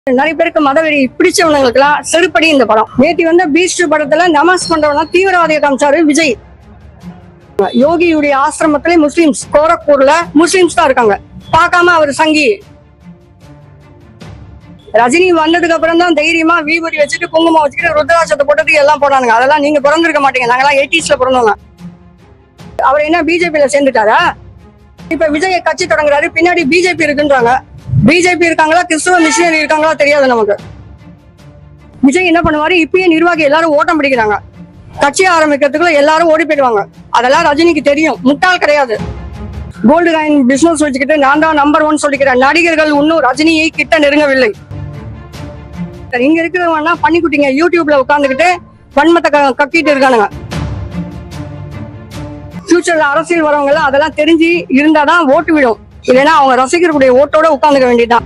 நிறைய பேருக்கு மதவெறி பிடிச்சவங்களுக்கு எல்லாம் செருப்படி இந்த படம் நேத்தி வந்து பீஸ்ட் படத்துல நமாஸ் பண்றவங்க தீவிரவாதிய காமிச்சாரு விஜய் யோகியுடைய ஆசிரமத்திலே முஸ்லிம்ஸ் கோரக்பூர்ல முஸ்லிம்ஸ் தான் இருக்காங்க பார்க்காம அவர் சங்கி ரஜினி வந்ததுக்கு அப்புறம் தான் தைரியமா வீபதி வச்சுட்டு குங்குமம் வச்சுட்டு ருத்ராட்சத்தை போட்டது எல்லாம் போனானுங்க அதெல்லாம் நீங்க பிறந்திருக்க மாட்டீங்க நாங்கெல்லாம் எயிட்டிஸ்ல பிறந்தவங்க அவர் என்ன பிஜேபியில சேர்ந்துட்டாரா இப்ப விஜய் கட்சி தொடங்குறாரு பின்னாடி பிஜேபி இருக்குன்றாங்க பிஜேபி இருக்காங்களா கிறிஸ்துவ மிஷினரி இருக்காங்களா தெரியாது நமக்கு விஜய் என்ன பண்ணுவாரு இப்பயே நிர்வாகி எல்லாரும் ஓட்டம் பிடிக்கிறாங்க கட்சி ஆரம்பிக்கிறதுக்குள்ள எல்லாரும் ஓடி போயிடுவாங்க அதெல்லாம் ரஜினிக்கு தெரியும் முட்டாள் கிடையாது கோல்டு காயின் பிசினஸ் வச்சுக்கிட்டு நான் தான் நம்பர் ஒன் சொல்லிக்கிற நடிகர்கள் இன்னும் ரஜினியை கிட்ட நெருங்கவில்லை இங்க இருக்கிறவங்கன்னா பண்ணிக்குட்டிங்க யூடியூப்ல உட்காந்துக்கிட்டு வன்மத்தை க- கக்கிட்டு இருக்கானுங்க ஃபியூச்சர்ல அரசியல் வரவங்க எல்லாம் அதெல்லாம் தெரிஞ்சு இருந்தாதான் ஓட்டு விடும் இல்லைன்னா அவங்க ரசிகர்களுடைய ஓட்டோட உட்காந்துக்க வேண்டியதுதான்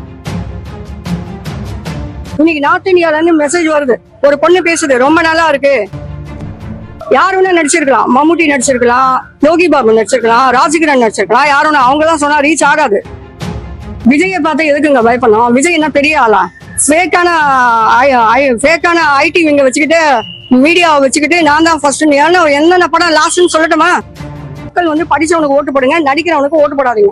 இன்னைக்கு நார்த் இந்தியால இருந்து மெசேஜ் வருது ஒரு பொண்ணு பேசுது ரொம்ப நல்லா இருக்கு யார் வேணா நடிச்சிருக்கலாம் மம்முட்டி நடிச்சிருக்கலாம் யோகி பாபு நடிச்சிருக்கலாம் ராஜகிரண் நடிச்சிருக்கலாம் யார் வேணா அவங்க எல்லாம் சொன்னா ரீச் ஆகாது விஜயை பார்த்து எதுக்குங்க பயப்படணும் விஜய் என்ன பெரிய ஆளா ஃபேக்கான ஃபேக்கான ஐடி இங்க வச்சுக்கிட்டு மீடியாவை வச்சுக்கிட்டு நான் தான் ஃபர்ஸ்ட் என்னென்ன படம் லாஸ்ட்னு சொல்லட்டுமா மக்கள் வந்து படிச்சவனுக்கு ஓட்டு போடுங்க நடிக்கிறவனுக்கு ஓட்டு போடாதீங்க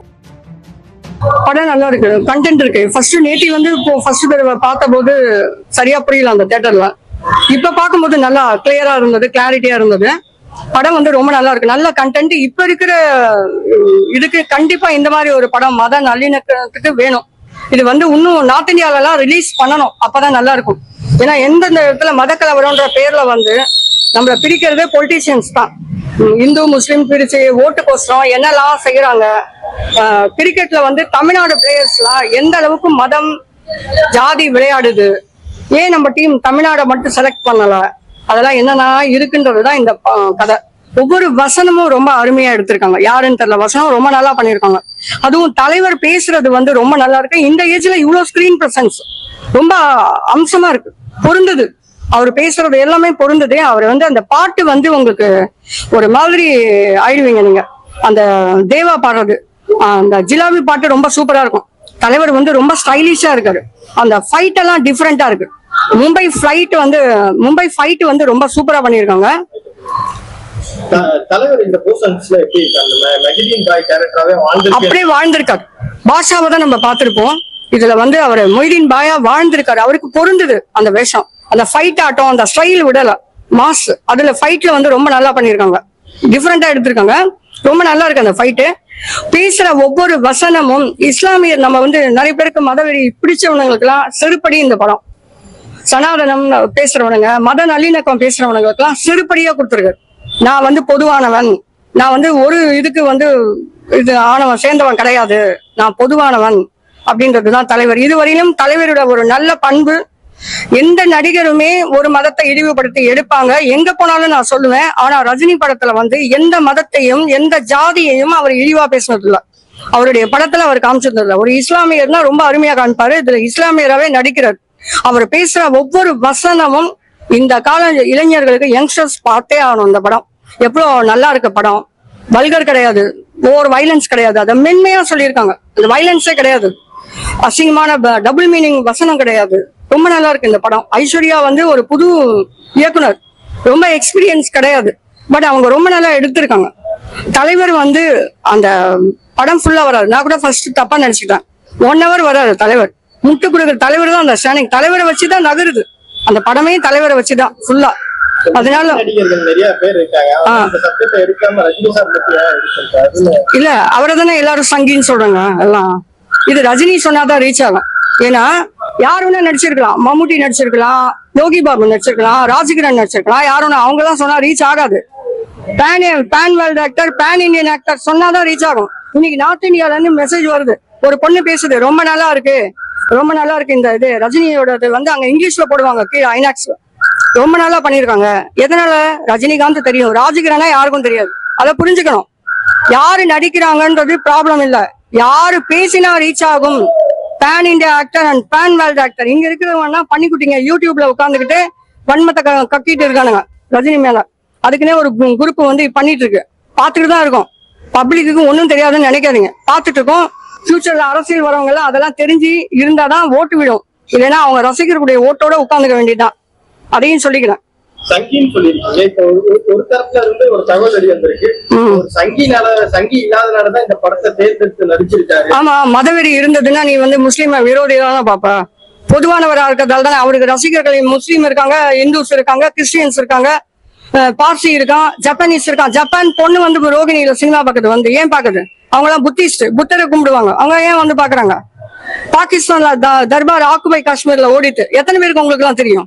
படம் நல்லா இருக்கு கண்டென்ட் இருக்கு ஃபர்ஸ்ட் நேத்தி வந்து இப்போ ஃபர்ஸ்ட் தடவை பார்த்தபோது சரியா புரியல அந்த தியேட்டர்ல இப்ப பார்க்கும்போது நல்லா கிளியரா இருந்தது கிளாரிட்டியா இருந்தது படம் வந்து ரொம்ப நல்லா இருக்கு நல்ல கண்டென்ட் இப்ப இருக்கிற உம், இதுக்கு கண்டிப்பா இந்த மாதிரி ஒரு படம் மத நல்லிணக்கத்துக்கு வேணும் இது வந்து இன்னும் நார்த் இந்தியால எல்லாம் ரிலீஸ் பண்ணணும் அப்பதான் நல்லா இருக்கும் ஏன்னா எந்தெந்த இடத்துல மத கலவரம்ன்ற பேர்ல வந்து நம்மள பிரிக்கிறதே பொலிட்டீஷியன்ஸ் தான் உம், இந்து முஸ்லீம் பிரிச்சு ஓட்டுக்கோசரம் என்னெல்லாம் செய்யறாங்க கிரிக்கெட்ல வந்து தமிழ்நாடு பிளேயர்ஸ்லாம் எந்த அளவுக்கு மதம் ஜாதி விளையாடுது ஏன் நம்ம டீம் தமிழ்நாடை மட்டும் செலக்ட் பண்ணல அதெல்லாம் என்னென்ன இருக்குன்றதுதான் இந்த ப- கதை ஒவ்வொரு வசனமும் ரொம்ப அருமையா எடுத்திருக்காங்க யாருன்னு தெரியல வசனம் ரொம்ப நல்லா பண்ணிருக்காங்க அதுவும் தலைவர் பேசுறது வந்து ரொம்ப நல்லா இருக்கு இந்த ஏஜ்ல இவ்வளவு ஸ்கிரீன் பிரசன்ஸ் ரொம்ப அம்சமா இருக்கு பொருந்தது அவர் பேசுறது எல்லாமே பொருந்தது அவர் வந்து அந்த பாட்டு வந்து உங்களுக்கு ஒரு மாதிரி ஆயிடுவீங்க நீங்க அந்த தேவா பாடுறது ஆஹ் அந்த ஜிலாபி பாட்டு ரொம்ப சூப்பரா இருக்கும் தலைவர் வந்து ரொம்ப ஸ்டைலிஷா இருக்காரு அந்த ஃபைட் எல்லாம் டிஃப்ரெண்டா இருக்கு மும்பை ஃபிளைட் வந்து மும்பை ஃபைட் வந்து ரொம்ப சூப்பரா பண்ணியிருக்காங்க த- தலைவர் இந்த போர்ஷன்ஸ்ல எப்படி இருக்காங்க ம- மெஹதீன் பாய் கேரக்டராவே வாழ்ந்துருக்கு அப்படியே வாழ்ந்திருக்காரு பாஷாவை தான் நம்ம பார்த்திருப்போம் இதுல வந்து அவர் மொய்தீன் பாயா வாழ்ந்திருக்காரு அவருக்கு பொருந்தது அந்த வேஷம் அந்த ஃபைட் ஆட்டம் அந்த ஸ்டைல் விடல மாஸ் அதுல ஃபைட்ல வந்து ரொம்ப நல்லா பண்ணியிருக்காங்க டிஃப்ரெண்டா எடுத்திருக்காங்க ரொம்ப நல்லா இருக்கு அந்த ஃபைட்டு பேசுற ஒவ்வொரு வசனமும் இஸ்லாமியர் நம்ம வந்து நிறைய பேருக்கு மதவெறி பிடிச்சவனுங்களுக்கு எல்லாம் செருப்படி இந்த படம் சனாதனம் பேசுறவனுங்க மத நல்லிணக்கம் பேசுறவனுங்களுக்கெல்லாம் செருப்படியா கொடுத்துருக்காரு நான் வந்து பொதுவானவன் நான் வந்து ஒரு இதுக்கு வந்து இது ஆணவன் சேர்ந்தவன் கிடையாது நான் பொதுவானவன் அப்படின்றதுதான் தலைவர் இதுவரையிலும் தலைவரோட ஒரு நல்ல பண்பு எந்த நடிகருமே ஒரு மதத்தை இழிவுபடுத்தி எடுப்பாங்க எங்க போனாலும் நான் சொல்லுவேன் ஆனா ரஜினி படத்துல வந்து எந்த மதத்தையும் எந்த ஜாதியையும் அவர் இழிவா பேசினது இல்ல அவருடைய படத்துல அவர் காமிச்சது இல்ல ஒரு இஸ்லாமியர்னா ரொம்ப அருமையா காமிப்பாரு இதுல இஸ்லாமியராவே நடிக்கிறார் அவர் பேசுற ஒவ்வொரு வசனமும் இந்த கால இளைஞர்களுக்கு யங்ஸ்டர்ஸ் பார்த்தே ஆகணும் இந்த படம் எவ்வளவு நல்லா இருக்கு படம் வல்கர் கிடையாது ஓவர் வைலன்ஸ் கிடையாது அதை மென்மையா சொல்லியிருக்காங்க அந்த வைலன்ஸே கிடையாது அசிங்கமான டபுள் மீனிங் வசனம் கிடையாது ரொம்ப நல்லா இருக்கு இந்த படம் ஐஸ்வர்யா வந்து ஒரு புது இயக்குனர் ரொம்ப எக்ஸ்பீரியன்ஸ் கிடையாது பட் அவங்க ரொம்ப நல்லா எடுத்திருக்காங்க தலைவர் வந்து அந்த படம் ஃபுல்லா வராது நான் கூட ஃபர்ஸ்ட் தப்பா நினைச்சுக்கிட்டேன் ஒன் ஹவர் வராது தலைவர் முட்டு கொடுக்குற தலைவர் தான் அந்த ஸ்டாண்டிங் தலைவரை வச்சுதான் நகருது அந்த படமே தலைவரை வச்சுதான் ஃபுல்லா அதனால நடிகர்கள் நிறைய பேர் இருக்காங்க ஆ. இந்த சப்ஜெக்ட் எடுக்காம ரஜினி சார் மட்டும் ஏன் எடுத்திருக்காருன்னு இல்ல அவரை தானே எல்லாரும் சங்கின்னு சொல்றாங்க எல்லாம் இது ரஜினி சொன்னாதான் ரீச் ஆகும் ஏன்னா யார் வேணா நடிச்சிருக்கலாம் மம்முட்டி நடிச்சிருக்கலாம் யோகி பாபு நடிச்சிருக்கலாம் ராஜகிரண் நடிச்சிருக்கலாம் யார் வேணா அவங்க எல்லாம் சொன்னா ரீச் ஆகாது pan pan world actor pan Indian actor சொன்னாதான் ரீச் ஆகும் இன்னைக்கு நார்த் இந்தியால இருந்து மெசேஜ் வருது ஒரு பொண்ணு பேசுது ரொம்ப நல்லா இருக்கு ரொம்ப நல்லா இருக்கு இந்த இது ரஜினியோட இது வந்து அங்க இங்கிலீஷ்ல போடுவாங்க கீழே ஐநாக்ஸ்ல ரொம்ப நல்லா பண்ணிருக்காங்க எதனால ரஜினிகாந்த் தெரியும் ராஜகிரணா யாருக்கும் தெரியாது அதை புரிஞ்சுக்கணும் யாரு நடிக்கிறாங்கன்றது ப்ராப்ளம் இல்ல யாரு பேசினா ரீச் ஆகும் pan India actor and pan world actor இங்க இருக்கிறவங்கன்னா பண்ணிக்குட்டிங்க யூடியூப்ல உட்காந்துக்கிட்டு வன்மத்தை க- கக்கிட்டு இருக்கானுங்க ரஜினி மேல அதுக்குன்னே ஒரு குரூப் வந்து பண்ணிட்டு இருக்கு பார்த்துட்டு தான் இருக்கோம் பப்ளிக்கு ஒன்றும் தெரியாதுன்னு நினைக்காதீங்க பார்த்துட்டு இருக்கோம் ஃபியூச்சர்ல அரசியல் வரவங்க எல்லாம் அதெல்லாம் தெரிஞ்சு இருந்தாதான் ஓட்டு விடும் இல்லைன்னா அவங்க ரசிகர்களுடைய ஓட்டோட உட்காந்துக்க வேண்டியதுதான் அதையும் சொல்லிக்கிறேன் சங்கின்னு சொல்லிருக்கீங்க இப்ப ஒரு- ஒரு- ஒரு தரப்புல இருந்து ஒரு தகவல் வெளி வந்திருக்கு ம். ஒரு சங்கினால சங்கி இல்லாதனாலதான் இந்த படத்தை தேர்ந்தெடுத்து நடிச்சிருக்காரு ஆமா மதவெறி இருந்ததுன்னா நீ வந்து முஸ்லீம விரோதியா தான் பாப்ப பொதுவானவரா இருக்கிறதால தானே அவருக்கு ரசிகர்கள் முஸ்லீம் இருக்காங்க இந்துஸ் இருக்காங்க கிறிஸ்டியன்ஸ் இருக்காங்க அஹ் பார்சி இருக்கான் ஜப்பானீஸ் இருக்கான் ஜப்பான் பொண்ணு வந்து இப்ப ரோகிணியில சினிமா பாக்குது வந்து ஏன் பாக்குது அவங்க எல்லாம் புத்திஸ்ட் புத்தரை கும்பிடுவாங்க அவங்க ஏன் வந்து பாக்குறாங்க பாகிஸ்தான்ல த- தர்பார் ஆக்குபை காஷ்மீர்ல ஓடிட்டு எத்தனை பேருக்கு உங்களுக்கு எல்லாம் தெரியும்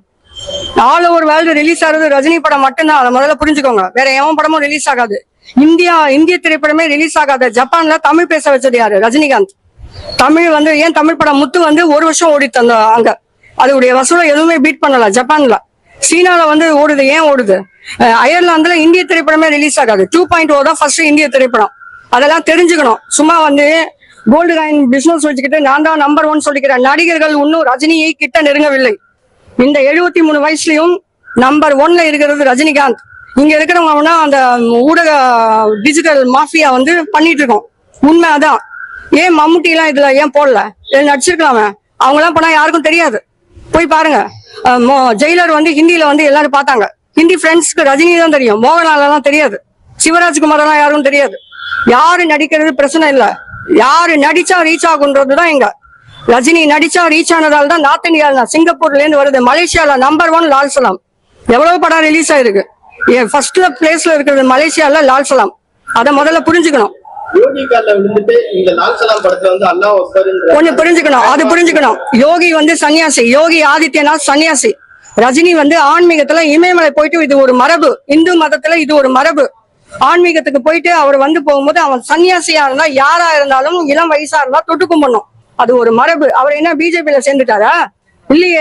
ஆல் ஓவர் வேர்ல்டு ரிலீஸ் ஆகுறது ரஜினி படம் மட்டும்தான் அதை முதல்ல புரிஞ்சுக்கோங்க வேற எவன் படமும் ரிலீஸ் ஆகாது இந்தியா இந்திய திரைப்படமே ரிலீஸ் ஆகாத ஜப்பான்ல தமிழ் பேச வச்சது யாரு ரஜினிகாந்த் தமிழ் வந்து ஏன் தமிழ் படம் முத்து வந்து ஒரு வருஷம் ஓடிட்டு அந்த அங்க அதோடைய வசூலை எதுவுமே பீட் பண்ணல ஜப்பான்ல சீனால வந்து ஓடுது ஏன் ஓடுது அஹ் அயர்லாந்துல இந்திய திரைப்படமே ரிலீஸ் ஆகாது டூ பாயிண்ட் ஓ தான் ஃபர்ஸ்ட் இந்திய திரைப்படம் அதெல்லாம் தெரிஞ்சுக்கணும் சும்மா வந்து கோல்டு காயின் பிசினஸ் வச்சுக்கிட்டு நான் தான் நம்பர் ஒன் சொல்லிக்கிறேன் நடிகர்கள் இன்னும் ரஜினியை கிட்ட நெருங்கவில்லை இந்த எழுபத்தி மூணு வயசுலயும் நம்பர் ஒன்ல இருக்கிறது ரஜினிகாந்த் இங்க இருக்கிறவங்கன்னா அந்த ஊடக டிஜிட்டல் மாஃபியா வந்து பண்ணிட்டு இருக்கோம் உண்மை அதான் ஏன் மம்முட்டி எல்லாம் இதுல ஏன் போடல இதுல நடிச்சிருக்கலாமே அவங்க எல்லாம் போனா யாருக்கும் தெரியாது போய் பாருங்க அஹ் மோ- ஜெயிலர் வந்து ஹிந்தியில வந்து எல்லாரும் பார்த்தாங்க ஹிந்தி ஃப்ரெண்ட்ஸ்க்கு ரஜினி தான் தெரியும் மோகன்லால் எல்லாம் தெரியாது சிவராஜ்குமார் எல்லாம் யாருக்கும் தெரியாது யாரு நடிக்கிறது பிரச்சனை இல்ல யாரு நடிச்சா ரீச் ஆகுன்றதுதான் எங்க ரஜினி நடிச்சா ரீச் ஆனதால தான் நார்த் இந்தியால சிங்கப்பூர்ல இருந்து வருது மலேசியால நம்பர் ஒன் லால் சலாம் எவ்வளவு படம் ரிலீஸ் ஆயிருக்கு ஃபர்ஸ்ட் பிளேஸ்ல இருக்கிறது மலேசியால லால் சலாம் அதை முதல்ல புரிஞ்சுக்கணும் யோகி கால்ல விழுந்துட்டு இந்த லால் சலாம் படத்துல வந்து அல்லாஹ் அக்பர்ன்ற ஒண்ணு புரிஞ்சுக்கணும் அது புரிஞ்சுக்கணும் யோகி வந்து சன்னியாசி யோகி ஆதித்யநாத் சன்னியாசி ரஜினி வந்து ஆன்மீகத்துல இமயமலை போயிட்டு இது ஒரு மரபு இந்து மதத்துல இது ஒரு மரபு ஆன்மீகத்துக்கு போயிட்டு அவர் வந்து போகும்போது அவன் சன்னியாசியா இருந்தா யாரா இருந்தாலும் இளம் வயசா இருந்தா தொட்டு கும்பிடணும் அது ஒரு மரபு அவர் என்ன பிஜேபியில சேர்ந்துட்டாரா இல்லையே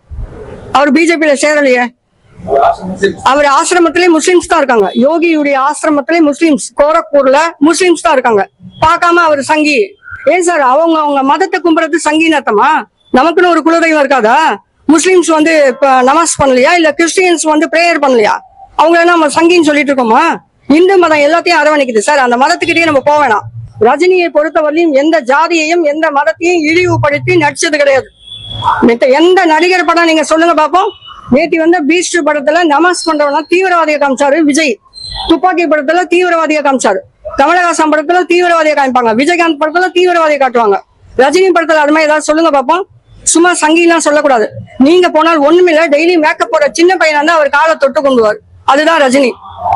அவர் பிஜேபியில சேரலையே அவர் ஆசிரமத்திலே முஸ்லிம்ஸ் தான் இருக்காங்க யோகியுடைய ஆசிரமத்திலே முஸ்லிம்ஸ் கோரக்பூர்ல முஸ்லிம்ஸ் தான் இருக்காங்க பார்க்காம அவர் சங்கி ஏன் சார் அவங்க அவங்க மதத்தை கும்பிடுறது சங்கின்னு அர்த்தமா நமக்குன்னு ஒரு குலதெய்வம் இருக்காதா முஸ்லிம்ஸ் வந்து இப்ப நமாஸ் பண்ணலையா இல்ல கிறிஸ்டியன்ஸ் வந்து பிரேயர் பண்ணலையா அவங்க என்ன நம்ம சங்கின்னு சொல்லிட்டு இருக்கோமா இந்து மதம் எல்லாத்தையும் அரவணைக்குது சார் அந்த மதத்துக்கிட்டே நம்ம போக வேணாம் ரஜினியை பொறுத்தவரையிலும் எந்த ஜாதியையும் எந்த மதத்தையும் இழிவுபடுத்தி நடிச்சது கிடையாது மித்த எந்த நடிகர் படம் நீங்க சொல்லுங்க பாப்போம் நேத்தி வந்த பீஸ்ட் படத்துல நமாஸ் பண்றவனா தீவிரவாதியை காமிச்சாரு விஜய் துப்பாக்கி படத்துல தீவிரவாதியை காமிச்சாரு கமலஹாசன் படத்துல தீவிரவாதியை காமிப்பாங்க விஜயகாந்த் படத்துல தீவிரவாதியை காட்டுவாங்க ரஜினி படத்துல அது மாதிரி ஏதாவது சொல்லுங்க பாப்போம் சும்மா சங்கிலாம் சொல்லக்கூடாது நீங்க போனால் ஒண்ணுமில்ல டெய்லி மேக்கப் போட சின்ன பையனா இருந்தா அவர் காலை தொட்டு கொண்டுவார் அதுதான் ரஜினி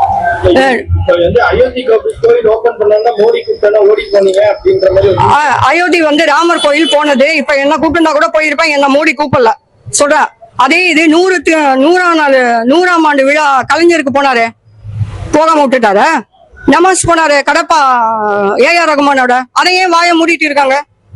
இப்ப வந்து அயோத்தி கோவில் கோயில் ஓபன் பண்ணா மோடி கூப்பிட்டா ஓடி போனீங்க அப்படின்ற மாதிரி ஒரு அ- அயோத்தி வந்து ராமர் கோயில் போனது இப்ப என்ன கூப்பிட்டுருந்தா கூட போயிருப்பேன் என்ன மோடி கூப்பிடல சொல்றேன் அதே இது நூறு தி- நூறாம் நாள் நூறாம் ஆண்டு விழா கலைஞருக்கு போனாரு போகாம விட்டுட்டாரு நமாஸ் போனாரு கடப்பா ஏஆர் ரகுமானோட அதை ஏன் வாயை மூடிட்டு இருக்காங்க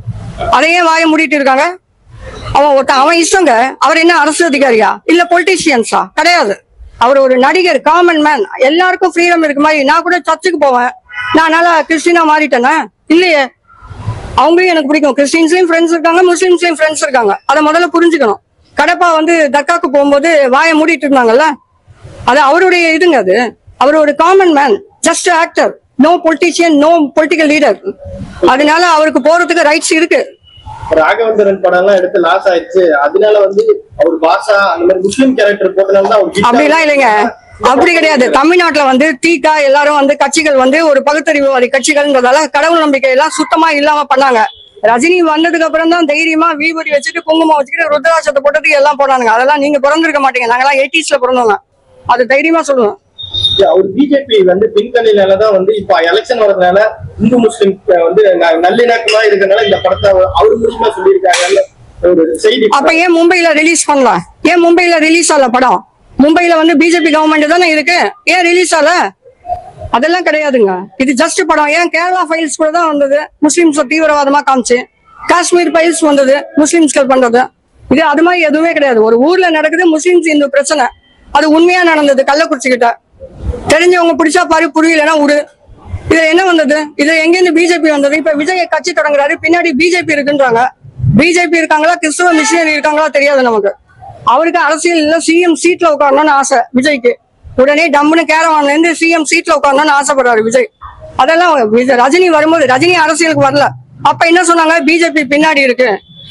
அதை ஏன் வாயை மூடிட்டு இருக்காங்க அவன் ஒருத்தன் அவன் இஷ்டங்க அவர் என்ன அரசு அதிகாரியா இல்ல பொலிட்டீஷியன்ஸா கிடையாது அவர் ஒரு நடிகர் காமன் மேன் எல்லாருக்கும் ஃப்ரீடம் இருக்கு மாதிரி நான் கூட சர்ச்சுக்கு போவேன் நான் நல்லா கிறிஸ்டினா மாறிட்டேனா இல்லையே அவங்களையும் எனக்கு பிடிக்கும் கிறிஸ்டின்ஸ்லயும் ஃப்ரெண்ட்ஸ் இருக்காங்க முஸ்லீம்ஸ்லயும் ஃப்ரெண்ட்ஸ் இருக்காங்க அதை முதல்ல புரிஞ்சுக்கணும் கடப்பா வந்து தக்காக்கு போகும்போது வாயை மூடிட்டு இருந்தாங்கல்ல அது அவருடைய இதுங்க அது அவர் ஒரு common man just actor no politician no political leader அதனால அவருக்கு போறதுக்கு ரைட்ஸ் இருக்கு ராகவேந்திரன் படம் எல்லாம் எடுத்து லாஸ் ஆயிடுச்சு அதனால வந்து அவர் பாஷா அந்த மாதிரி முஸ்லிம் கேரக்டர் போட்டனால தான் அவர் hit அப்படிலாம் இல்லைங்க அப்படி கிடையாது தமிழ்நாட்டுல வந்து தீகா எல்லாரும் வந்து கட்சிகள் வந்து ஒரு பகுத்தறிவுவாதி கட்சிகள்ன்றதால கடவுள் நம்பிக்கை எல்லாம் சுத்தமா இல்லாம பண்ணாங்க ரஜினி வந்ததுக்கு அப்புறம் தான் தைரியமா வீபதி வச்சுட்டு குங்குமம் வச்சுக்கிட்டு ருத்ராட்சத்தை போட்டதுக்கு எல்லாம் போனானுங்க அதெல்லாம் நீங்க பிறந்திருக்க மாட்டீங்க நாங்கெல்லாம் எயிட்டிஸ்ல பிறந்தவங்க அது தைரியமா சொல்லுவோம் அவர் பிஜேபி வந்து பின்தணியினாலதான் வந்து இப்ப எலெக்ஷன் வரதுனால இந்து முஸ்லிம் வந்து ந- நல்லிணக்கமா இருக்கறனால இந்த படத்தை அவர் அவர் மூலியமா சொல்லியிருக்காங்க ஒரு செய்தி அப்ப ஏன் மும்பைல ரிலீஸ் பண்ணல ஏன் மும்பைல ரிலீஸ் ஆகல படம் மும்பைல வந்து பிஜேபி கவர்மெண்ட் தானே இருக்கு ஏன் ரிலீஸ் ஆகல அதெல்லாம் கிடையாதுங்க இது ஜஸ்ட் படம் ஏன் கேரளா ஃபைல்ஸ் கூட தான் வந்தது முஸ்லிம்ஸ் தீவிரவாதமா காமிச்சு காஷ்மீர் ஃபைல்ஸ் வந்தது முஸ்லிம்ஸ்கள் பண்றது இது அது மாதிரி எதுவுமே கிடையாது ஒரு ஊர்ல நடக்குது முஸ்லிம்ஸ் இந்து பிரச்சனை அது உண்மையா நடந்தது கள்ளக்குறிச்சி கிட்ட தெரிஞ்சவங்க பிடிச்சா பாரு புரியலன்னா விடு இதுல என்ன வந்தது இது எங்கேருந்து பிஜேபி வந்தது இப்ப விஜய் கட்சி தொடங்குறாரு பின்னாடி பிஜேபி இருக்குன்றாங்க பிஜேபி இருக்காங்களா கிறிஸ்துவ மிஷினரி இருக்காங்களா தெரியாது நமக்கு அவருக்கு அரசியல் இல்ல சிஎம் சீட்ல உட்காரணும்னு ஆசை விஜய்க்கு உடனே டம்முன்னு கேரவான்ல இருந்து சிஎம் சீட்ல உட்காரணும்னு ஆசைப்படுறாரு விஜய் அதெல்லாம் விஜய் ரஜினி வரும்போது ரஜினி அரசியலுக்கு வரல அப்ப என்ன சொன்னாங்க பிஜேபி பின்னாடி இருக்கு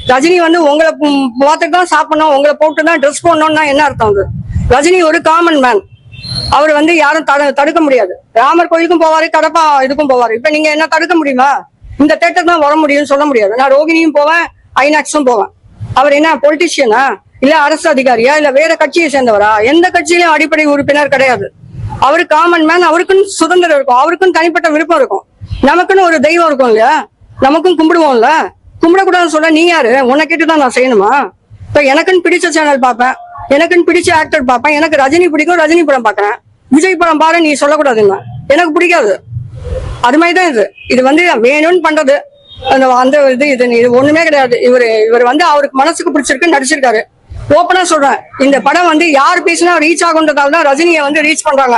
ரஜினி வந்து உங்களை ம், பார்த்துட்டு தான் சாப்பிடணும் உங்களை போட்டு தான் ட்ரெஸ் போடணும்னா என்ன அர்த்தம் அது ரஜினி ஒரு காமன் மேன் அவர் வந்து யாரும் தடு தடுக்க முடியாது ராமர் கோயிலுக்கும் போவாரு கடப்பா இதுக்கும் போவாரு இப்ப நீங்க என்ன தடுக்க முடியுமா இந்த தேட்டர் தான் வர முடியும்னு சொல்ல முடியாது நான் ரோகிணியும் போவேன் ஐநாக்ஸும் போவேன் அவர் என்ன பொலிட்டிஷியனா இல்ல அரசு அதிகாரியா இல்ல வேற கட்சியை சேர்ந்தவரா எந்த கட்சியிலும் அடிப்படை உறுப்பினர் கிடையாது அவரு காமன் மேன் அவருக்குன்னு சுதந்திரம் இருக்கும் அவருக்கும் தனிப்பட்ட விருப்பம் இருக்கும் நமக்குன்னு ஒரு தெய்வம் இருக்கும் இல்லையா நமக்கும் கும்பிடுவோம்ல கும்பிடக்கூடாதுன்னு சொல்ல நீ யாரு உன்னை கேட்டு தான் நான் செய்யணுமா இப்ப எனக்குன்னு பிடிச்ச சேனல் பார்ப்பேன் எனக்குன்னு பிடிச்ச ஆக்டர் பார்ப்பேன் எனக்கு ரஜினி பிடிக்கும் ரஜினி படம் பார்க்கறேன் விஜய் படம் பாரு நீ சொல்லக்கூடாதுன்னா எனக்கு பிடிக்காது அது மாதிரி தான் இது இது வந்து வேணும்னு பண்றது அந்த அந்த இது இது இது ஒண்ணுமே கிடையாது இவரு இவர் வந்து அவருக்கு மனசுக்கு பிடிச்சிருக்கு நடிச்சிருக்காரு ஓப்பனா சொல்றேன் இந்த படம் வந்து யார் பேசினா ரீச் ஆகுன்றதால தான் ரஜினியை வந்து ரீச் பண்றாங்க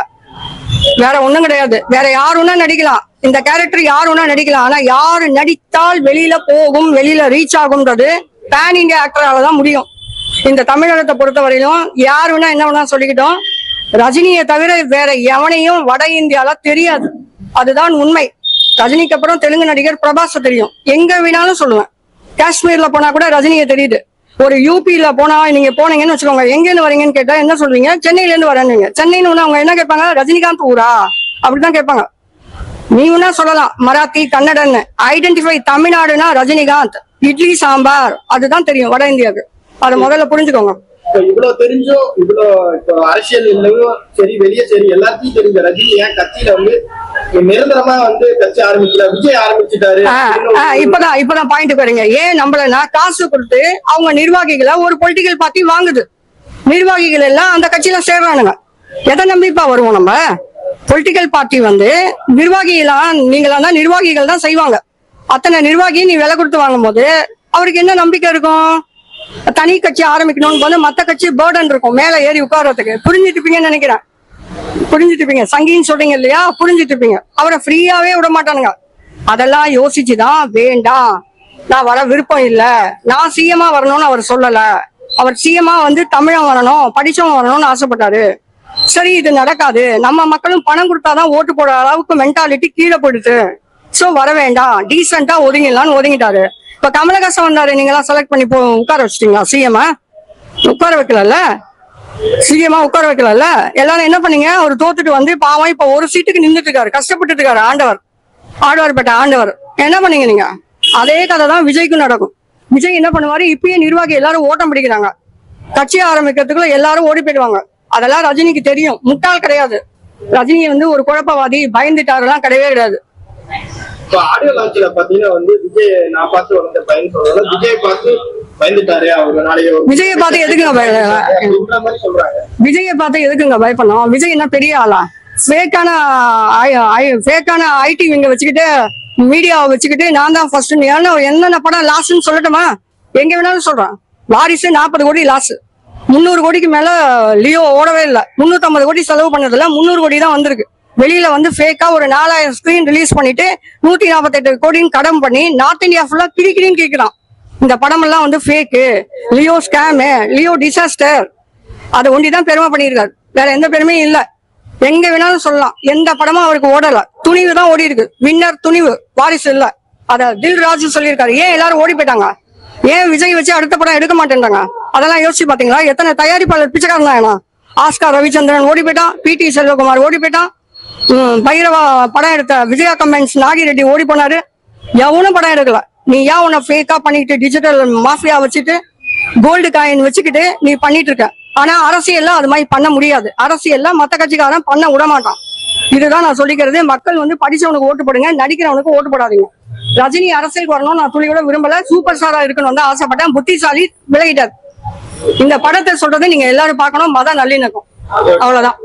வேற ஒண்ணும் கிடையாது வேற யார் வேணா நடிக்கலாம் இந்த கேரக்டர் யார் வேணா நடிக்கலாம் ஆனா யாரு நடித்தால் வெளியில போகும் வெளியில ரீச் ஆகும்ன்றது பேன் இந்தியா ஆக்டரால தான் முடியும் இந்த தமிழகத்தை பொறுத்தவரையிலும் யார் வேணா என்ன வேணா சொல்லிக்கிட்டோம் ரஜினியை தவிர வேற எவனையும் வட இந்தியால தெரியாது அதுதான் உண்மை ரஜினிக்கு அப்புறம் தெலுங்கு நடிகர் பிரபாஸ தெரியும் எங்க வேணாலும் சொல்லுவேன் காஷ்மீர்ல போனா கூட ரஜினியை தெரியுது ஒரு யூபியில போனா நீங்க போனீங்கன்னு வச்சுக்கோங்க எங்க இருந்து வரீங்கன்னு கேட்டா என்ன சொல்வீங்க சென்னையில இருந்து வரேன்னு சென்னைன்னு ஒண்ணு அவங்க என்ன கேட்பாங்க ரஜினிகாந்த் ஊரா அப்படிதான் கேட்பாங்க நீ வேணா சொல்லலாம் மராத்தி கன்னடன் ஐடென்டிஃபை தமிழ்நாடுனா ரஜினிகாந்த் இட்லி சாம்பார் அதுதான் தெரியும் வட இந்தியாவுக்கு அதை முதல்ல புரிஞ்சுக்கோங்க இப்ப இவ்வளவு தெரிஞ்சும் இவ்வளவு இப்போ அரசியல் இல்லையும் சரி வெளியே சரி எல்லாத்தையும் தெரிஞ்ச ரஜினி ஏன் கட்சியில வந்து நிரந்தரமா வந்து கட்சி ஆரம்பிக்கல விஜய் ஆரம்பிச்சுட்டாரு ஆ, ஆ, இப்பதான் இப்பதான் பாயிண்ட் வரீங்க ஏன் நம்மளனா காசு கொடுத்து அவங்க நிர்வாகிகளை ஒரு பொலிட்டிக்கல் பார்ட்டி வாங்குது நிர்வாகிகள் எல்லாம் அந்த கட்சியில சேர்றானுங்க எதை நம்பிப்பா வருவோம் நம்ம பொலிட்டிக்கல் பார்ட்டி வந்து நிர்வாகிகளாம் நீங்களாம் தான் நிர்வாகிகள் தான் செய்வாங்க அத்தனை நிர்வாகி நீ விலை கொடுத்து வாங்கும் போது அவருக்கு என்ன நம்பிக்கை இருக்கும் தனி கட்சி ஆரம்பிக்கணும்னு போது மத்த கட்சி பேர்டன் இருக்கும் மேல ஏறி உட்கார்றதுக்கு புரிஞ்சுட்டு இருப்பீங்கன்னு நினைக்கிறேன் புரிஞ்சுட்டு இருப்பீங்க சங்கின்னு சொல்றீங்க இல்லையா புரிஞ்சுட்டு இருப்பீங்க அவரை ஃப்ரீயாவே விட மாட்டானுங்க அதெல்லாம் யோசிச்சுதான் வேண்டாம் நான் வர விருப்பம் இல்ல நான் சிஎம்மா வரணும்னு அவர் சொல்லல அவர் சிஎம்மா வந்து தமிழன் வரணும் படிச்சவன் வரணும்னு ஆசைப்பட்டாரு சரி இது நடக்காது நம்ம மக்களும் பணம் கொடுத்தாதான் ஓட்டு போட அளவுக்கு மென்டாலிட்டி கீழே போயிடுது சோ வர வேண்டாம் டீசெண்டா ஒதுங்கிடலாம்னு ஒதுங்கிட்டாரு இப்ப கமலஹாசன் வந்தாரு நீங்க எல்லாம் செலக்ட் பண்ணி போ உட்கார வச்சிட்டீங்களா சிஎம்மா உட்கார வைக்கலல்ல சிஎம்மா உட்கார வைக்கலல்ல எல்லாரும் என்ன பண்ணீங்க அவர் தோத்துட்டு வந்து பாவம் இப்ப ஒரு சீட்டுக்கு நின்றுட்டு இருக்காரு கஷ்டப்பட்டுட்டு இருக்காரு ஆண்டவர் ஆடவர்பேட்ட ஆண்டவர் என்ன பண்ணீங்க நீங்க அதே கதை தான் விஜய்க்கும் நடக்கும் விஜய் என்ன பண்ணுவாரு இப்பயே நிர்வாகி எல்லாரும் ஓட்டம் பிடிக்கிறாங்க கட்சி ஆரம்பிக்கிறதுக்குள்ள எல்லாரும் ஓடி போயிடுவாங்க அதெல்லாம் ரஜினிக்கு தெரியும் முட்டாள் கிடையாது ரஜினி வந்து ஒரு குழப்பவாதி பயந்துட்டாருலாம் கிடையவே கிடையாது இப்போ ஆடியோ லான்ச்ல பாத்தீங்கன்னா வந்து விஜய் நான் பார்த்து வந்த பையன் சொல்றதுல விஜய் பார்த்து பயந்துட்டாரு அவர் நாளைக்கு ஒரு- விஜயை பார்த்து எதுக்குங்க பய- அப்படின்ற மாதிரி சொல்றாங்க விஜயை பார்த்து எதுக்குங்க பயப்படணும் விஜய் என்ன பெரிய ஆளா ஃபேக்கான ஃபேக்கான ஐடி இங்க வச்சுக்கிட்டு மீடியாவை வச்சுக்கிட்டு நான் தான் ஃபர்ஸ்ட் என்னென்ன படம் லாஸ்ட்னு சொல்லட்டுமா எங்க வேணாலும் சொல்றேன் வாரிசு நாற்பது கோடி லாஸ் முந்நூறு கோடிக்கு மேல லியோ ஓடவே இல்லை முந்நூத்தம்பது கோடி செலவு பண்ணதுல முந்நூறு கோடி தான் வந்திருக்கு வெளியில வந்து ஃபேக்கா ஒரு நாலாயிரம் ஸ்கிரீன் ரிலீஸ் பண்ணிட்டு நூத்தி நாற்பத்தெட்டு கோடின்னு கடன் பண்ணி நார்த் இந்தியா ஃபுல்லா கிளி கிளின்னு கேட்கிறான் இந்த படமெல்லாம் வந்து fake Leo scam Leo disaster அதை ஒண்டிதான் பெருமை பண்ணியிருக்காரு வேற எந்த பெருமையும் இல்ல எங்க வேணாலும் சொல்லலாம் எந்த படமும் அவருக்கு ஓடல துணிவு தான் ஓடி இருக்கு வின்னர் துணிவு வாரிசு இல்ல அத தில் ராஜு சொல்லியிருக்காரு ஏன் எல்லாரும் ஓடி போயிட்டாங்க ஏன் விஜய் வச்சு அடுத்த படம் எடுக்க மாட்டேன்றாங்க அதெல்லாம் யோசிச்சு பாத்தீங்களா எத்தனை தயாரிப்பாளர் பிச்சைக்காரன் தான் ஏன்னா ஆஸ்கார் ரவிச்சந்திரன் ஓடி போயிட்டான் பி டி செல்வகுமார் ஓடி போயிட்டான் உம், பைரவா படம் எடுத்த விஜயா கமெண்ட்ஸ் நாகி ரெட்டி ஓடி போனாரு எவனும் படம் எடுக்கல நீ ஏன் உன்னை ஃபேக்கா பண்ணிட்டு டிஜிட்டல் மாஃபியா வச்சுட்டு கோல்டு காயின் வச்சுக்கிட்டு நீ பண்ணிட்டு இருக்க ஆனா அரசியல்ல அது மாதிரி பண்ண முடியாது அரசியல்ல மத்த கட்சிக்காரன் பண்ண விட மாட்டான் இதுதான் நான் சொல்லிக்கிறது மக்கள் வந்து படிச்சவனுக்கு ஓட்டு போடுங்க நடிக்கிறவனுக்கு ஓட்டு போடாதீங்க ரஜினி அரசியலுக்கு வரணும் நான் துளி கூட விரும்பல சூப்பர் ஸ்டாரா இருக்கணும் தான் ஆசைப்பட்டேன் புத்திசாலி விலகிட்டார் இந்த படத்தை சொல்றதை நீங்க எல்லாரும் பார்க்கணும் மத நல்லிணக்கம் அவ்வளவுதான்